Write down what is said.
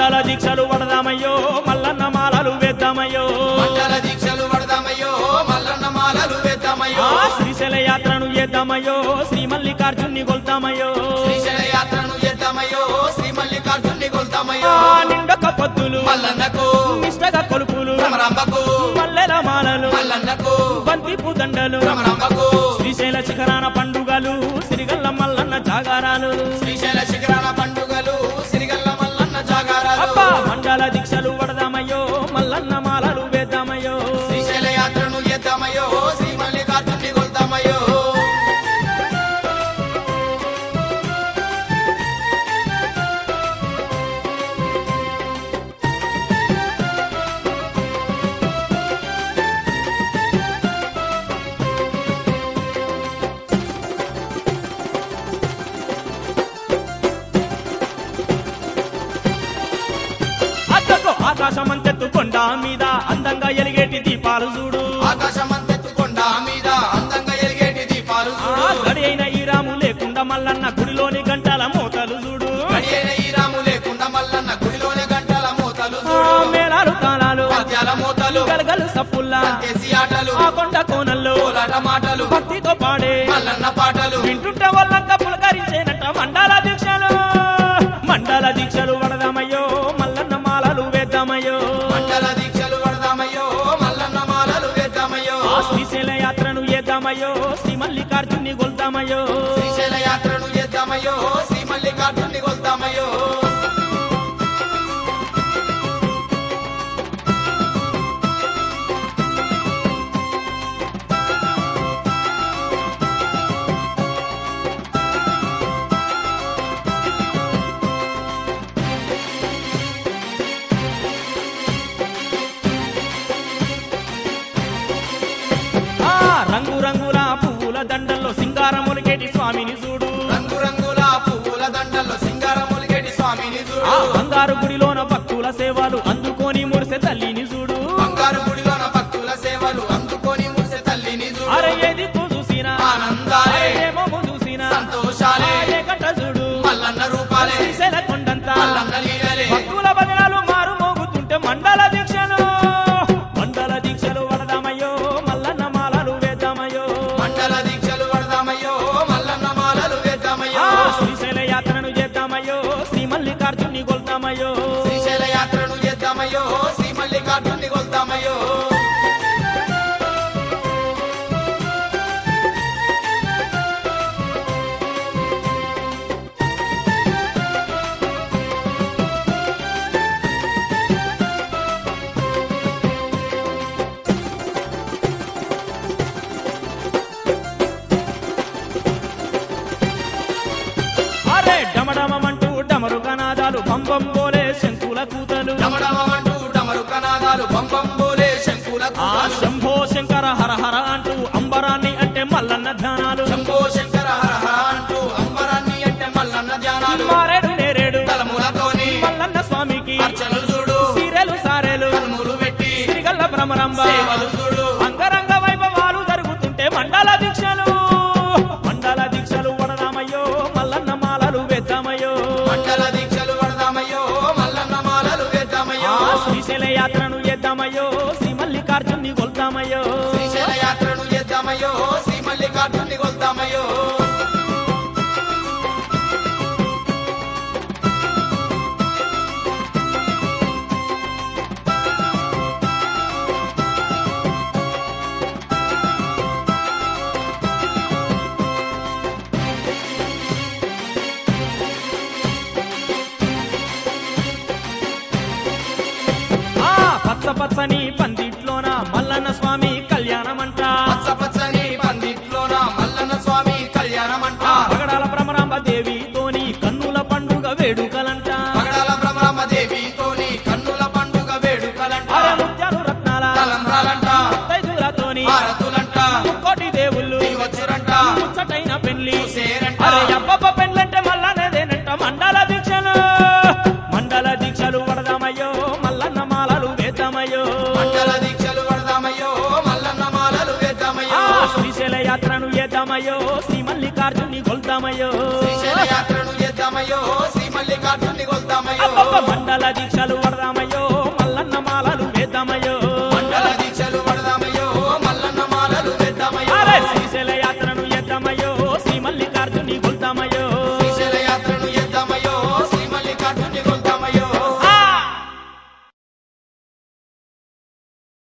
మండల దీక్షలు వడదామయ్యో మల్లన్న మాలలు వేద్దామయ్యో మండల దీక్షలు పడదామయ్యో మల్లన్న మాలలు వేద్దామయ్యో ఆ శ్రీశైల యాత్రను చేద్దామయ్యో శ్రీ మల్లికార్జున్ని కొల్తామయ్యో శ్రీశైల యాత్రను చేద్దామయ్యో శ్రీ మల్లికార్జున్ని కొల్తామయ్యో ఆ నిండొక్క పొత్తులు మల్లన్నకు నిష్టగా కొలుపులు భ్రమరాంబకు మల్లెల మాలలు మల్లన్నకు బంతిపు దండలు భ్రమరాంబకు శ్రీశైల శిఖరాన పండుగలు సిరిగల్ల మల్లన్న జాగారాలు శ్రీశైల శిఖరాల పండుగలు సిరిగల్ల మల్లన్న జాగారాలు అబ్బా మండల దీక్షలు వడదామయ్యో మల్లన్న మాలలు వేద్దామయ్యో శ్రీశైల యాత్రను చేద్దామయ్యో శ్రీ మల్లికార్జున్ని కొల్తామయ్యో అద్దకు ఆకాశమంతెత్తు కొండ మీద అందంగా ఎలిగేటి దీపాలు చూడు ఆకాశమంతెత్తుకొండ మీద అందంగా ఎలిగేటి దీపాలు ఆ చూడు గడి అయిన ఈ రాము లేకుండా మల్లన్న గుడిలోని గంటల మోతలు చూడు గడియైన ఈ రాము లేకుండా మల్లన్న గుడిలోనే గంటల మూతలు ఆ చూడు మేళాలు తాళాలు పద్యాల మూతలు గలగలు సప్పుల్లా దేశీ ఆటలు ఆ కొండ కోనల్లో కోలాట మాటలు భక్తితో పాడే మల్లన్న పాటలు వింటుంటే వాళ్ళంతా పులకరించేనట మండల దీక్షలు మండల దీక్షలు వడదామయ్యో మల్లన్న మాలలు వేద్దామయ్యో మండల దీక్షలు పడదామయ్యో మల్లన్న మాలలు వేద్దామయ్యో ఆ శ్రీశైల యాత్రను చేద్దామయ్యో శ్రీ మల్లికార్జున్ని కొల్తామయ్యో శ్రీశైల యాత్రను చేద్దామయ్యో శ్రీ మల్లికార్జున్ని కొల్తామయ్యో ఆ రంగు రంగుల పువ్వుల దండల్లో సింగారములికేటి స్వామిని చూడు రంగు రంగుల పువ్వుల దండల్లో సింగారములిగేటి స్వామిని ఆ చూడు బంగారు గుడిలోన భక్తుల సేవలు అందుకొని మురిసె తల్లిని చూడు బంగారు గుడిలోన భక్తుల సేవలు అందుకొని మురిసే తల్లిని అరే చూడు ఏది చూసినా ఆనందాలే ఏమో చూసినా సంతోషాలే ఏ గంట చూడు మల్లన్న రూపాలే శ్రీశైల కొండంతా మల్లన్న లీలలే భక్తుల భజనాలు మారు మోగుతుంటే మండల దీక్షలు మండల దీక్షలు వడదామయ్యో మల్లన్న మాలలు వేద్దామయ్యో మండల దీక్షలు పడదామయ్యో మల్లన్న మాలలు వేద్దామయ్యో ఆ శ్రీశైల యాత్రను చేద్దామయ్యో శ్రీ మల్లికార్జున్ని కొల్తామయ్యో శ్రీశైల యాత్రను చేద్దామయ్యో శ్రీ మల్లికార్జున్ని కొల్తామయ్యో అరే డమడమంటూ డమరు గనాదాలు పంపం బోలే శంకుల కూతలు డమడమంటూ డమరు కనాదాలు పంపం బోలే శంకుల ఆ కూతలు. శంభో శంకర హర హర అంటూ అంబరాన్ని అంటే మల్లన్న ధ్యానాలు శంభో శంకర హర హర అంటూ అంబరాన్ని అంటే మల్లన్న ధ్యానాలు మారేడు నేరేడు తలములతోని మల్లన్న స్వామికి అర్చనలు చూడు సీరెలు సారెలు కనుములు పెట్టి సిరిగల్ల భ్రమరంబ సేవలు చూడు అంగరంగ వైభవాలు జరుగుతుంటే మండల దీక్షలు మండల దీక్షలు వడదామయ్యో మల్లన్న మాలలు వేద్దామయ్యో మండల దీక్షలు పడదామయ్యో మల్లన్న మాలలు వేద్దామయ్యో ఆ శ్రీశైల యాత్రను చేద్దామయ్యో శ్రీ మల్లికార్జున్ని కొల్తామయ్యో శ్రీశైల యాత్రను చేద్దామయ్యో శ్రీ మల్లికార్జున్ని కొల్తామయ్యో ఆ పచ్చ పచ్చని పందిట్లోన మల్లన్న స్వామి కళ్యాణమంట పచ్చ పచ్చని పందిట్లోన మల్లన్న స్వామి కళ్యాణమంట ఆ పగడాల భ్రమరాంబ దేవితోని కన్నుల పండుగ వేడుకలంట పగడాల బ్రహ్మరమ్మ దేవితోని కన్నుల పండుగ వేడుకలంట అరే ముత్యాలు రత్నాల తలంబ్రాలంట తైదులతోని హారతులంట ముక్కోటి దేవుళ్ళు వచ్చురంట ముచ్చటైన పెళ్లి చూసేరంట అరే అబ్బబ్బ పెళ్ళంటే మల్లనేదేనంట మండల దీక్షలు మండల దీక్షలు వడదామయ్యో మల్లన్న మాలలు వేద్దామయ్యో మండల దీక్షలు పడదామయ్యో మల్లన్న మాలలు వేద్దామయ్యో ఆ శ్రీశైల యాత్రను చేద్దామయ్యో శ్రీ మల్లికార్జుని కొల్తామయ్యో శ్రీశైల యాత్రను చేద్దామయ్యో శ్రీ మల్లికార్జుని కొల్దామయ్యో అబ్బబ్బ మండల దీక్షలు పడదామయ్యో